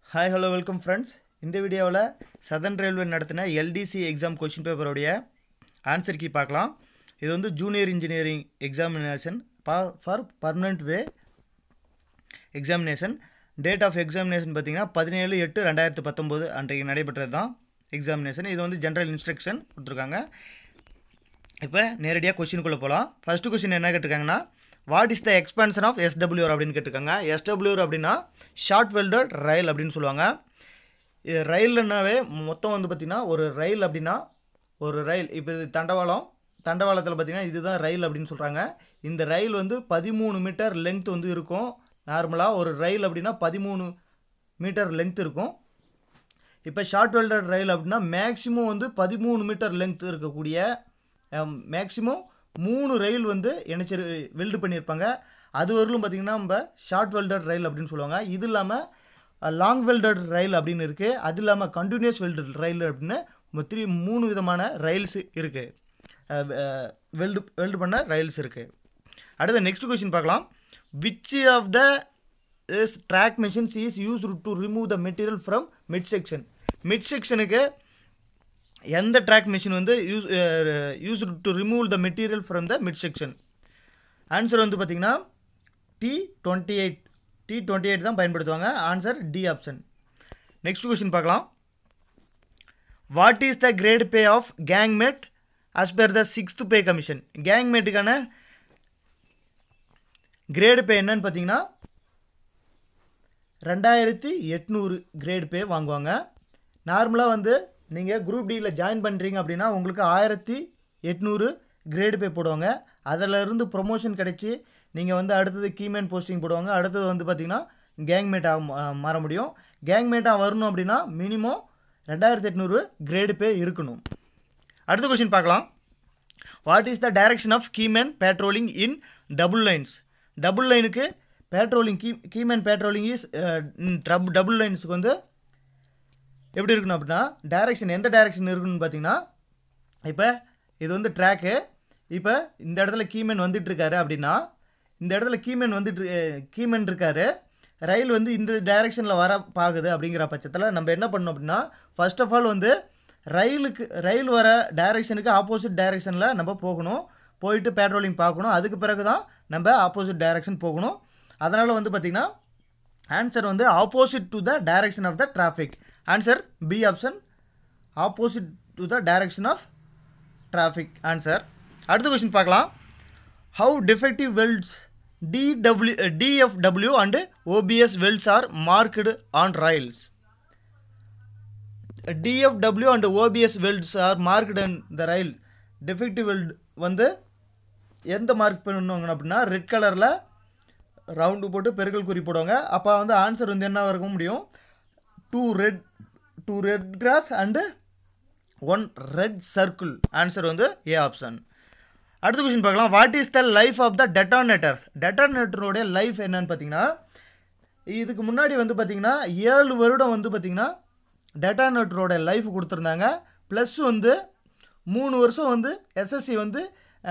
hi hello welcome friends இந்த வீடியோவில் southern railway நடத்தின எல்டிசி எக்ஸாம் கொஷின் பேப்பருடைய ஆன்சர் கீ பார்க்கலாம் இது வந்து junior engineering examination for permanent way examination date of examination பார்த்தீங்கன்னா பதினேழு எட்டு ரெண்டாயிரத்து பத்தொம்போது அன்றைக்கு நடைபெற்றது தான் எக்ஸாமினேஷன் இது வந்து ஜென்ரல் இன்ஸ்ட்ரக்ஷன் கொடுத்துருக்காங்க இப்போ நேரடியாக கொஷினுக்குள்ளே போகலாம் ஃபஸ்ட்டு கொஷின் என்ன கேட்டிருக்காங்கன்னா what is the expansion of SWR அப்படின்னு கேட்டிருக்காங்க எஸ்டபிள்யூஆர் அப்படின்னா ஷார்ட் வெல்டட் ரயில் அப்படின்னு சொல்லுவாங்க இது ரயில்னாவே மொத்தம் வந்து பார்த்திங்கன்னா ஒரு ரயில் அப்படின்னா ஒரு ரயில் இப்போ இது தண்டவாளம் தண்டவாளத்தில் பார்த்திங்கன்னா இதுதான் ரயில் அப்படின்னு சொல்கிறாங்க இந்த ரயில் வந்து பதிமூணு மீட்டர் லென்த் வந்து இருக்கும் நார்மலாக ஒரு ரயில் அப்படின்னா பதிமூணு மீட்டர் லென்த் இருக்கும் இப்போ ஷார்ட் வெல்டட் ரயில் அப்படின்னா மேக்ஸிமம் வந்து பதிமூணு மீட்டர் லென்த் இருக்கக்கூடிய மேக்ஸிமம் மூணு ரயில் வந்து இணைச்சிரு வெல்டு பண்ணியிருப்பாங்க அது வரலும் பார்த்திங்கன்னா நம்ம ஷார்ட் வெல்டட் ரயில் அப்படின்னு சொல்லுவாங்க இது இல்லாமல் லாங் வெல்டட் ரயில் அப்படின்னு இருக்குது அது இல்லாமல் கண்டினியூஸ் வெல்டட் ரயில் அப்படின்னு த்ரீ மூணு விதமான ரயில்ஸ் இருக்குது வெல்டு வெல்டு பண்ண ரயில்ஸ் இருக்குது அடுத்த நெக்ஸ்ட் கொஷின் பார்க்கலாம் which of the is track machines is use to remove the material from mid section mid செக்ஷனுக்கு எந்த ட்ராக் மிஷின் வந்து use use to remove the material from the mid section answer வந்து பார்த்திங்கன்னா T twenty eight T twenty eight தான் பயன்படுத்துவாங்க answer D option next question பார்க்கலாம் what is the grade pay of gangmate as per the sixth pay commission கேங்மேட்டுக்கான grade பே என்னன்னு பார்த்தீங்கன்னா ரெண்டாயிரத்தி எட்நூறு கிரேடு பே வாங்குவாங்க நார்மலாக வந்து நீங்கள் குரூப் டியில் ஜாயின் பண்ணுறீங்க அப்படின்னா உங்களுக்கு ஆயிரத்தி எட்நூறு கிரேடு பே போடுவாங்க அதில் இருந்து ப்ரொமோஷன் கிடைச்சி நீங்கள் வந்து அடுத்தது கீமேன் போஸ்டிங் போடுவாங்க அடுத்தது வந்து பார்த்திங்கன்னா கேங்மேட்டாக மாற முடியும் கேங்மேட்டாக வரணும் அப்படின்னா மினிமம் ரெண்டாயிரத்தி எட்நூறு கிரேடு பே இருக்கணும் அடுத்த கொஷின் பார்க்கலாம் what is the direction of keyman patrolling in double lines double லைனுக்கு patrolling key keyman patrolling is double லைன்ஸுக்கு வந்து எப்படி இருக்கணும் அப்படின்னா டைரக்ஷன் எந்த டைரக்ஷன் இருக்குன்னு பார்த்தீங்கன்னா இப்போ இது வந்து ட்ராக்கு இப்போ இந்த இடத்துல கீமேன் வந்துட்டுருக்காரு அப்படின்னா இந்த இடத்துல கீமேன் வந்துட்டு கீமேன் இருக்காரு ரயில் வந்து இந்த டைரெக்ஷனில் வர பார்க்குது அப்படிங்கிற பட்சத்தில் நம்ம என்ன பண்ணணும் அப்படின்னா ஃபர்ஸ்ட் ஆஃப் ஆல் வந்து ரயிலுக்கு ரயில் வர டைரெக்ஷனுக்கு ஆப்போசிட் டைரெக்ஷனில் நம்ம போகணும் போயிட்டு பேட்ரோலிங் பார்க்கணும் அதுக்கு பிறகு தான் நம்ம ஆப்போசிட் டைரெக்ஷன் போகணும் அதனால் வந்து பார்த்திங்கன்னா ஆன்சர் வந்து opposite to the direction of the traffic answer B option opposite to the direction of traffic answer அடுத்த கொஸ்டின் பார்க்கலாம் how defective welds DW DFW and OPS welds are marked on rails DFW and OPS welds are marked and the rail defective weld வந்து எந்த mark பண்ணுவாங்க அப்படின்னா red கலரில் round போட்டு பெருக்கல் குறி போடுவாங்க அப்போ வந்து ஆன்சர் வந்து என்ன இருக்க முடியும் two red two red cross and one red circle answer வந்து ஏ ஆப்ஷன் அடுத்த கொஸ்டின் பார்க்கலாம் what is the life of the detonators டெட்டானேட்டருடைய லைஃப் என்னன்னு பார்த்தீங்கன்னா இதுக்கு முன்னாடி வந்து பார்த்திங்கன்னா ஏழு வருடம் வந்து பார்த்திங்கன்னா டெட்டானேட்டரோட லைஃப் கொடுத்துருந்தாங்க ப்ளஸ் வந்து மூணு வருஷம் வந்து எஸ்எஸ்சி வந்து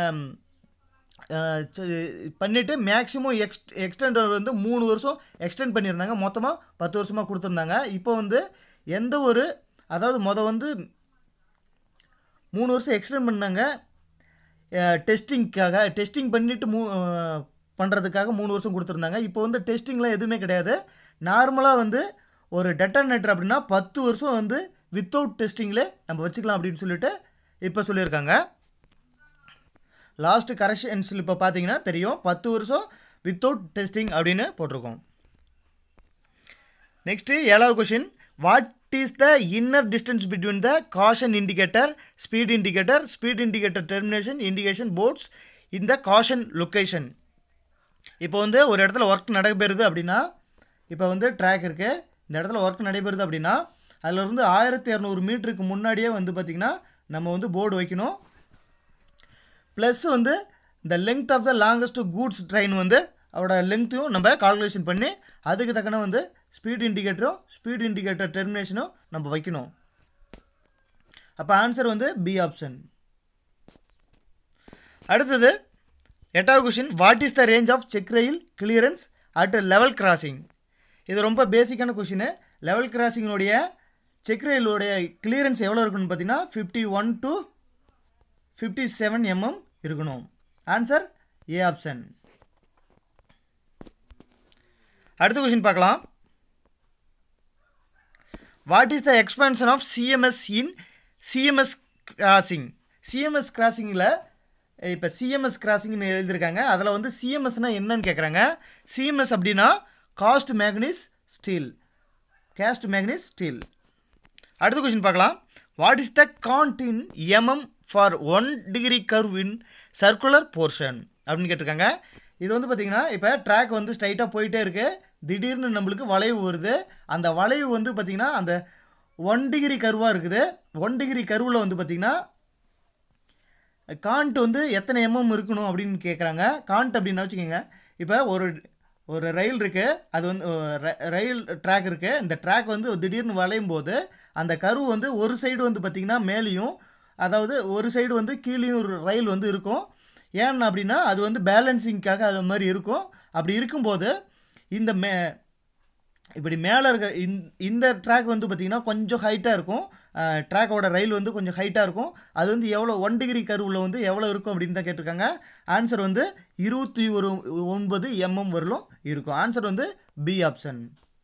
பண்ணிவிட்டு மேக்ஸிமம் எக்ஸ் எக்ஸ்டெண்ட் வந்து மூணு வருஷம் எக்ஸ்டெண்ட் பண்ணியிருந்தாங்க மொத்தமாக பத்து வருஷமாக கொடுத்துருந்தாங்க இப்போ வந்து எந்த ஒரு அதாவது மொதல் வந்து மூணு வருஷம் எக்ஸ்டெண்ட் பண்ணாங்க டெஸ்டிங்க்காக டெஸ்டிங் பண்ணிவிட்டு மூ பண்ணுறதுக்காக மூணு வருஷம் கொடுத்துருந்தாங்க இப்போ வந்து டெஸ்டிங்லாம் எதுவுமே கிடையாது நார்மலாக வந்து ஒரு டெட்டர்னேட்டர் அப்படின்னா பத்து வருஷம் வந்து வித்தவுட் டெஸ்டிங்கில் நம்ம வச்சுக்கலாம் அப்படின்னு சொல்லிட்டு இப்போ சொல்லியிருக்காங்க லாஸ்ட் கரெக்ஷன்ஸில் இப்போ பார்த்தீங்கன்னா தெரியும் பத்து வருஷம் வித்தவுட் டெஸ்டிங் அப்படின்னு போட்டிருக்கோம் நெக்ஸ்ட்டு ஏழாவது question what is the inner distance between the caution indicator speed indicator speed indicator termination indication boards இந்த காஷன் லொக்கேஷன் இப்போ வந்து ஒரு இடத்துல ஒர்க் நடைபெறுது அப்படின்னா இப்போ வந்து ட்ராக் இருக்குது இந்த இடத்துல ஒர்க் நடைபெறுது அப்படின்னா அதில் இருந்து ஆயிரத்தி இரநூறு மீட்டருக்கு முன்னாடியே வந்து பார்த்திங்கன்னா நம்ம வந்து போர்டு வைக்கணும் ப்ளஸ் வந்து இந்த length of the longest goods train வந்து அதோட லெங்க்த்தையும் நம்ம கால்குலேஷன் பண்ணி அதுக்கு தக்கன வந்து ஸ்பீட் இண்டிகேட்டரும் ஸ்பீட் இண்டிகேட்டர் டெர்மினேஷனும் நம்ம வைக்கணும் அப்போ ஆன்சர் வந்து பி ஆப்ஷன் அடுத்தது எட்டாவது question what is the range of check rail clearance at level crossing இது ரொம்ப பேசிக்கான கொஷின் லெவல் கிராசிங்கினுடைய செக் ரயிலுடைய கிளியரன்ஸ் எவ்வளோ இருக்குன்னு பார்த்தீங்கன்னா fifty one to fifty seven mm இருக்கணும் ஆன்சர் ஏ ஆப்ஷன் அடுத்த கொஷின் பார்க்கலாம் what is the expansion of CMS in CMS crossing CMS கிராசிங்கில் இப்போ சிஎம்எஸ் கிராசிங்னு எழுதியிருக்காங்க அதில் வந்து சிஎம்எஸ்னால் என்னன்னு கேட்குறாங்க சிஎம்எஸ் அப்படின்னா cast manganese steel cast manganese steel அடுத்த கொஸ்டின் பார்க்கலாம் what is the cant in mm for one degree curve in circular portion அப்படின்னு கேட்டிருக்காங்க இது வந்து பார்த்திங்கன்னா இப்போ ட்ராக் வந்து ஸ்ட்ரைட்டாக போயிட்டே இருக்குது திடீர்னு நம்மளுக்கு வளைவு வருது அந்த வளைவு வந்து பார்த்திங்கன்னா அந்த ஒன் டிகிரி கர்வாக இருக்குது ஒன் டிகிரி கர்வில் வந்து பார்த்திங்கன்னா காண்ட் வந்து எத்தனை எம்எம் இருக்கணும் அப்படின்னு கேட்குறாங்க காண்ட் அப்படின்னா வச்சுக்கோங்க இப்போ ஒரு ஒரு ரயில் இருக்குது அது வந்து ர- ரயில் ட்ராக் இருக்குது இந்த ட்ராக் வந்து திடீர்னு வளையும் போது அந்த கரு வந்து ஒரு சைடு வந்து பார்த்திங்கன்னா மேலேயும் அதாவது ஒரு சைடு வந்து கீழேயும் ஒரு ரயில் வந்து இருக்கும் ஏன் அப்படின்னா அது வந்து பேலன்சிங்க்காக அது மாதிரி இருக்கும் அப்படி இருக்கும்போது இந்த மே இப்படி மேலே இருக்க இந்த இந்த ட்ராக் வந்து பார்த்திங்கன்னா கொஞ்சம் ஹைட்டாக இருக்கும் ட்ராக்கோட ரயில் வந்து கொஞ்சம் ஹைட்டாக இருக்கும் அது வந்து எவ்வளோ ஒன் டிகிரி கருவில் வந்து எவ்வளோ இருக்கும் அப்படின்னு தான் கேட்டிருக்காங்க ஆன்சர் வந்து இருபத்தி ஒரு ஒன்பது எம்எம் வரலும் இருக்கும் ஆன்சர் வந்து பி ஆப்ஷன்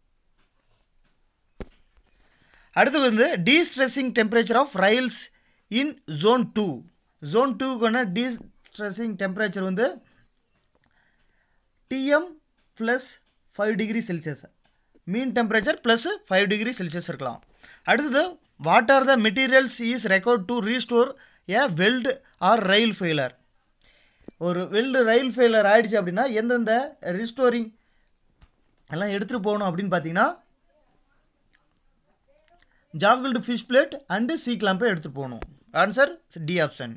அடுத்து வந்து destressing temperature of rails in zone two zone டூக்கான டீஸ்ட்ரெஸ்ஸிங் டெம்பரேச்சர் வந்து TM plus five degree Celsius mean temperature plus five degree Celsius இருக்கலாம் அடுத்தது what are the materials is record to restore a weld or rail failure ஒரு weld rail failure ஆயிடுச்சு அப்படின்னா எந்தெந்த restoring எல்லாம் எடுத்துகிட்டு போகணும் அப்படின்னு பார்த்தீங்கன்னா joggled fish plate and C கிளாம்பை எடுத்துகிட்டு போகணும் answer D option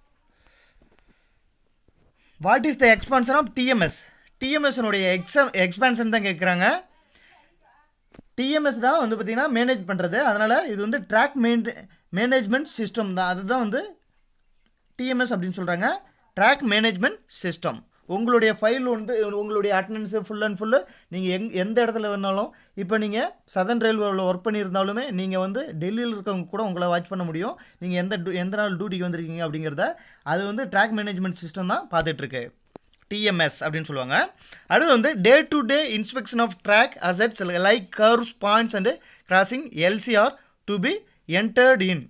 what is the expansion of TMS டிஎம்எஸ்னுடைய எக்ஸாம் எக்ஸ்பான்ஷன் தான் கேட்குறாங்க டிஎம்எஸ் தான் வந்து பார்த்திங்கன்னா மேனேஜ் பண்ணுறது அதனால் இது வந்து ட்ராக் மெயின் மேனேஜ்மெண்ட் சிஸ்டம் தான் அதுதான் வந்து டிஎம்எஸ் அப்படின்னு சொல்கிறாங்க ட்ராக் மேனேஜ்மெண்ட் சிஸ்டம் உங்களுடைய ஃபைல் வந்து உங்களுடைய அட்டண்டன்ஸு ஃபுல் அண்ட் ஃபுல்லு நீங்கள் எங் எந்த இடத்துல வேணாலும் இப்போ நீங்கள் சதன் ரயில்வேவில் ஒர்க் பண்ணியிருந்தாலுமே நீங்கள் வந்து டெல்லியில் இருக்கவங்க கூட உங்களை வாட்ச் பண்ண முடியும் நீங்கள் எந்த du- எந்த நாள் டியூட்டிக்கு வந்திருக்கீங்க அப்படிங்கிறத அது வந்து ட்ராக் மேனேஜ்மெண்ட் சிஸ்டம் தான் பார்த்துட்ருக்கு டிஎம்எஸ் அப்படின்னு சொல்லுவாங்க அடுத்து வந்து day to day inspection of track assets like curves points and crossing LCR to be entered in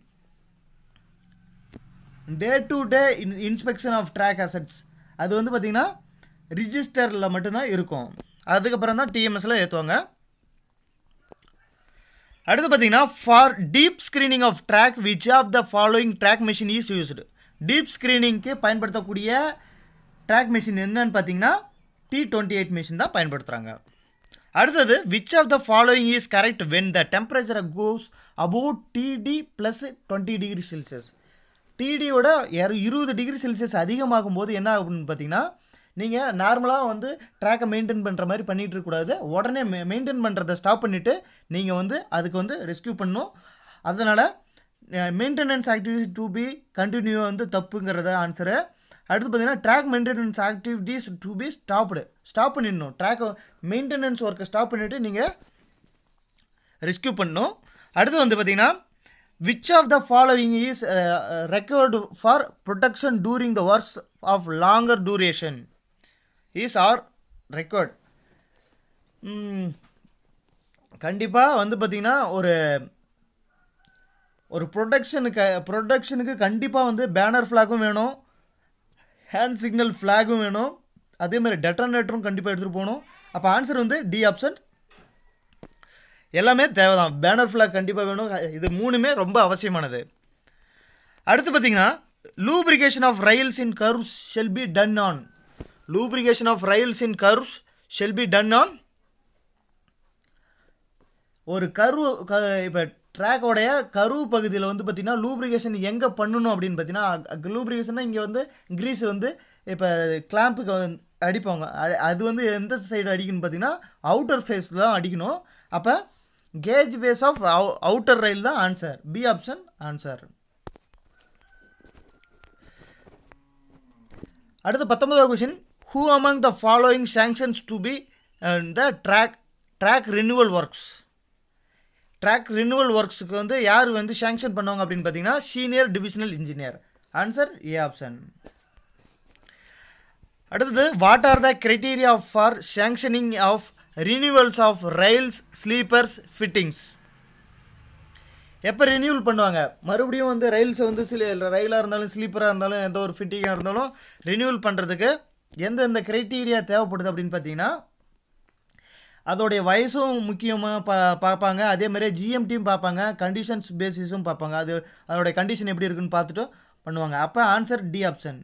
day to day in inspection of track assets அது வந்து பார்த்திங்கன்னா ரிஜிஸ்டரில் மட்டும்தான் இருக்கும் அதுக்கப்புறம் தான் டிஎம்எஸ்ல ஏற்றுவாங்க அடுத்து பார்த்தீங்கன்னா for deep screening of track which of the following track machine is used deep ஸ்க்ரீனிங்க்கு பயன்படுத்தக்கூடிய ட்ராக் மிஷின் என்னன்னு பார்த்தீங்கன்னா டி டுவெண்ட்டி எயிட் மிஷின் தான் பயன்படுத்துகிறாங்க அடுத்தது which of the following is correct when the temperature goes about TD plus twenty degree Celsius டிடியோட இருபது degree Celsius அதிகமாகும் போது என்ன ஆகும்னு பார்த்தீங்கன்னா நீங்கள் நார்மலாக வந்து ட்ராக்கை மெயின்டைன் பண்ணுற மாதிரி பண்ணிகிட்டு இருக்கக்கூடாது உடனே மெ மெயின்டைன் பண்ணுறதை ஸ்டாப் பண்ணிவிட்டு நீங்கள் வந்து அதுக்கு வந்து ரெஸ்க்யூ பண்ணணும் அதனால் maintenance activity to be continue வந்து தப்புங்கிறத ஆன்சரு அடுத்து பார்த்தீங்கன்னா track maintenance activities to be stopped stop பண்ணிடணும் ட்ராக் மெயின்டெனன்ஸ் ஒர்க்கை ஸ்டாப் பண்ணிவிட்டு நீங்கள் ரெஸ்க்யூ பண்ணணும் அடுத்து வந்து பார்த்தீங்கன்னா which of the following is record for protection during the works of longer duration is or record கண்டிப்பாக வந்து பார்த்திங்கன்னா ஒரு ஒரு ப்ரொடக்ஷனுக்கு ப்ரொடக்ஷனுக்கு கண்டிப்பாக வந்து பேனர் ஃப்ளாகும் வேணும் ஹேண்ட் சிக்னல் ஃப்ளாகும் வேணும் அதே மாதிரி டெட்டனேட்டரும் கண்டிப்பாக எடுத்துகிட்டு போகணும் அப்போ ஆன்சர் வந்து டி ஆப்ஷன் எல்லாமே தேவை தான் பேனர் ஃப்ளாக் கண்டிப்பாக வேணும் இது மூணுமே ரொம்ப அவசியமானது அடுத்து பார்த்தீங்கன்னா lubrication of rails in curves shall be done on lubrication of rails in curves shall be done on ஒரு கரு க இப்போ ட்ராக்கோடைய கரு பகுதியில் வந்து பார்த்திங்கன்னா லூப்ரிகேஷன் எங்கே பண்ணணும் அப்படின்னு பார்த்தீங்கன்னா லூப்ரிகேஷன்னா இங்கே வந்து கிரீஸ் வந்து இப்போ கிளாம்புக்கு அடிப்பாங்க அ- அது வந்து எந்த சைடு அடிக்கணும்னு பார்த்தீங்கன்னா அவுட்டர் ஃபேஸ் தான் அடிக்கணும் அப்போ gauge face of outer rail தான் ஆன்சர் பி ஆப்ஷன் ஆன்சர் அடுத்து பத்தொன்பதாவது question who among the following sanctions to be the track track renewal works track renewal ஒர்க்ஸுக்கு வந்து யார் வந்து சேங்ஷன் பண்ணுவாங்க அப்படின்னு பார்த்தீங்கன்னா senior divisional engineer answer A option அடுத்தது what are the criteria for sanctioning of renewals of rails sleepers fittings எப்போ renewal பண்ணுவாங்க மறுபடியும் வந்து ரயில்ஸை வந்து சில ரயிலாக இருந்தாலும் ஸ்லீப்பராக இருந்தாலும் எந்த ஒரு ஃபிட்டிங்காக இருந்தாலும் ரினியூவல் பண்ணுறதுக்கு எந்தெந்த க்ரைட்டீரியா தேவைப்படுது அப்படின்னு பார்த்தீங்கன்னா அதோடைய வயசும் முக்கியமாக பா பார்ப்பாங்க அதே மாதிரி ஜிஎம்டியும் பார்ப்பாங்க கண்டிஷன்ஸ் பேசிஸும் பார்ப்பாங்க அது அதோடைய கண்டிஷன் எப்படி இருக்குன்னு பார்த்துட்டு பண்ணுவாங்க அப்போ answer D option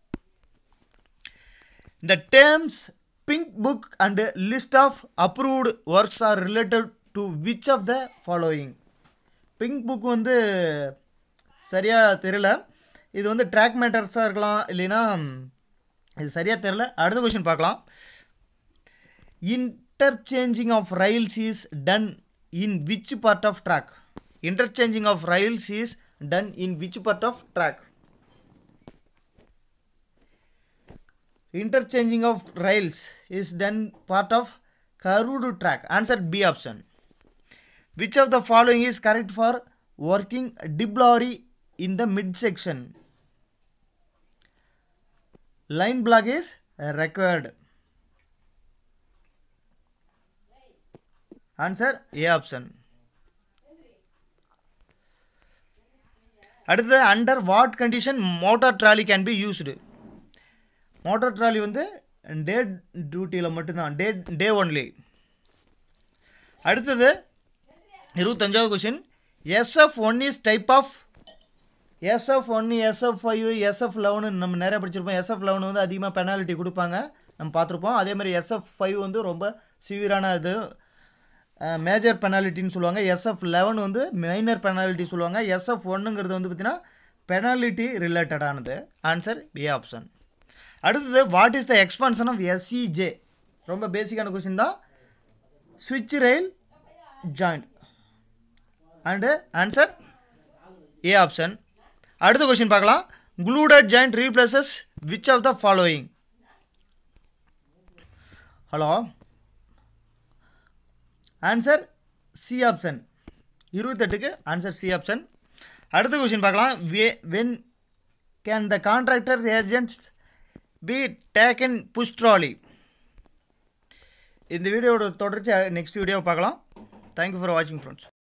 The terms pink book and list of approved works are related to which of the following pink book வந்து சரியாக தெரியல இது வந்து ட்ராக் மேட்டர்ஸாக இருக்கலாம் இல்லைன்னா இது சரியாக தெரியல அடுத்த கொஷின் பார்க்கலாம் interchanging of rails is done in which part of track interchanging of rails is done in which part of track interchanging of rails is done part of curved track answer b option which of the following is correct for working dip lorry in the midsection line block is required answer a option அடுத்தது under what condition motor trolley can be used motor trolley வந்து day டியூட்டியில் மட்டும்தான் day day only அடுத்தது இருபத்தஞ்சாவது question SF one is type of SF ஒன்று SF five SF eleven நம்ம நிறைய படிச்சிருப்போம் எஸ்எஃப் லெவன் வந்து அதிகமாக பெனால்ட்டி கொடுப்பாங்க நம்ம பார்த்துருப்போம் அதே மாதிரி எஸ்எஃப் ஃபைவ் வந்து ரொம்ப சிவியரான இது மேஜர் பெனால்ட்டின்னு சொல்லுவாங்க எஸ்எஃப் லெவன் வந்து மைனர் பெனால்ட்டி சொல்லுவாங்க எஸ்எஃப் ஒன்றுங்கிறது வந்து பார்த்திங்கன்னா பெனால்ட்டி ரிலேட்டடானது ஆன்சர் ஏ ஆப்ஷன் அடுத்தது what is the expansion of SCJ ரொம்ப பேசிக்கான கொஸ்டின் தான் ஸ்விட்ச் rail joint and answer A option அடுத்த கொஸ்டின் பார்க்கலாம் glued joint replaces which of the following hello answer C option இருபத்தெட்டுக்கு ஆன்சர் சி ஆப்ஷன் அடுத்த question பார்க்கலாம் way when can the contractor agents be taken push trolley இந்த வீடியோட தொடர்ச்சி next video பார்க்கலாம் thank you for வாட்சிங் ஃப்ரெண்ட்ஸ்